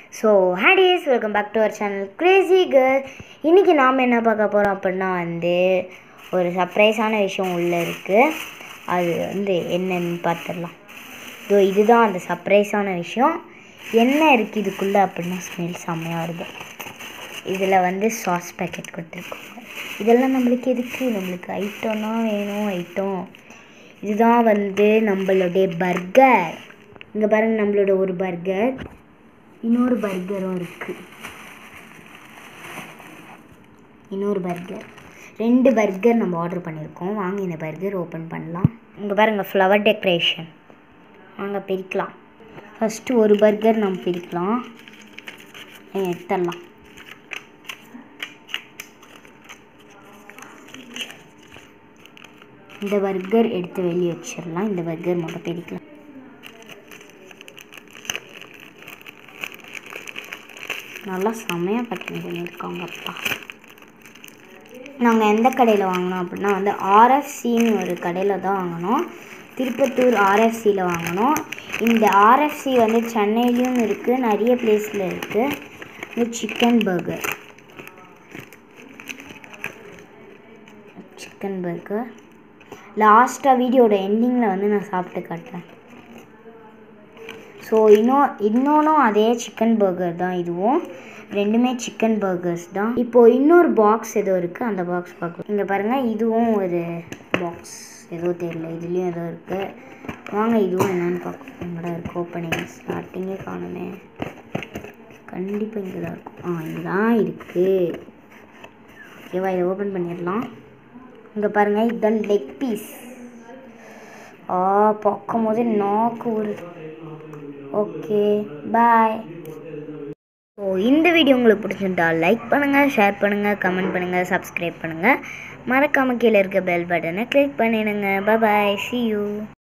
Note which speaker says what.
Speaker 1: so ஹேடிஸ் welcome back to our channel crazy girl இன்றைக்கி நாம் என்ன பார்க்க போகிறோம் அப்படின்னா வந்து ஒரு சர்ப்ரைஸான விஷயம் உள்ளே இருக்குது அது வந்து என்னன்னு பார்த்துடலாம் இதோ இதுதான் அந்த சர்ப்ரைஸான விஷயம் என்ன இருக்குது இதுக்குள்ளே அப்படின்னா ஸ்மெல் செம்மையாக வருது இதில் வந்து சாஸ் பேக்கெட் கொடுத்துருக்கோங்க இதெல்லாம் நம்மளுக்கு எதுக்கு நம்மளுக்கு ஐட்டம்னா வேணும் ஐட்டம் இதுதான் வந்து நம்மளுடைய பர்கர் இங்கே பாருங்கள் நம்மளோட ஒரு பர்கர் இன்னொரு பர்கரும் இருக்குது இன்னொரு பர்கர் ரெண்டு பர்கர் நம்ம ஆர்டர் பண்ணியிருக்கோம் வாங்க இந்த பர்கர் ஓப்பன் பண்ணலாம் இங்கே பாருங்கள் ஃப்ளவர் டெக்கரேஷன் வாங்க பிரிக்கலாம் ஃபஸ்ட்டு ஒரு பர்கர் நம்ம பிரிக்கலாம் எடுத்துடலாம் இந்த பர்கர் எடுத்து வெளியே வச்சிடலாம் இந்த பர்கர் மட்டும் பிரிக்கலாம் நல்லா செமையாக பேக்கிங் பண்ணியிருக்காங்க அப்பா நாங்கள் எந்த கடையில் வாங்கினோம் அப்படின்னா வந்து ஆர்எஃப்சின்னு ஒரு கடையில் தான் வாங்கினோம் திருப்பத்தூர் ஆர்எஃப்சியில் வாங்கினோம் இந்த ஆர்எஃப்சி வந்து சென்னையிலையும் இருக்குது நிறைய பிளேஸில் இருக்குது இது சிக்கன் பர்கர் சிக்கன் பர்கர் லாஸ்ட்டாக வீடியோட எண்டிங்கில் வந்து நான் சாப்பிட்டு காட்டுறேன் ஸோ இன்னும் இன்னொன்றும் அதே சிக்கன் பர்கர் தான் இதுவும் ரெண்டுமே சிக்கன் பர்கர்ஸ் தான் இப்போது இன்னொரு பாக்ஸ் ஏதோ இருக்குது அந்த பாக்ஸ் பார்க்கலாம் இங்கே பாருங்கள் இதுவும் ஒரு பாக்ஸ் ஏதோ தெரியல இதுலேயும் ஏதோ இருக்குது வாங்க இதுவும் என்னென்னு பார்க்கலாம் எங்கடா இருக்குது ஓப்பனிங் ஸ்டார்டிங்கே காணுமே கண்டிப்பாக இங்கே தான் இருக்கும் ஆ இங்கே தான் இருக்குது ஓகேவா இதை ஓப்பன் பண்ணிடலாம் இங்கே பாருங்கள் இதுதான் லெக் பீஸ் ஆ பார்க்கும் போது நாக்கு ஊறுது ஓகே பாய் ஸோ இந்த வீடியோ உங்களுக்கு பிடிச்சிருந்தா லைக் பண்ணுங்கள் ஷேர் பண்ணுங்கள் கமெண்ட் பண்ணுங்கள் சப்ஸ்கிரைப் பண்ணுங்கள் மறக்காமல் கீழே இருக்க பெல் பட்டனை கிளிக் பண்ணிடுங்க பாய் சி யூ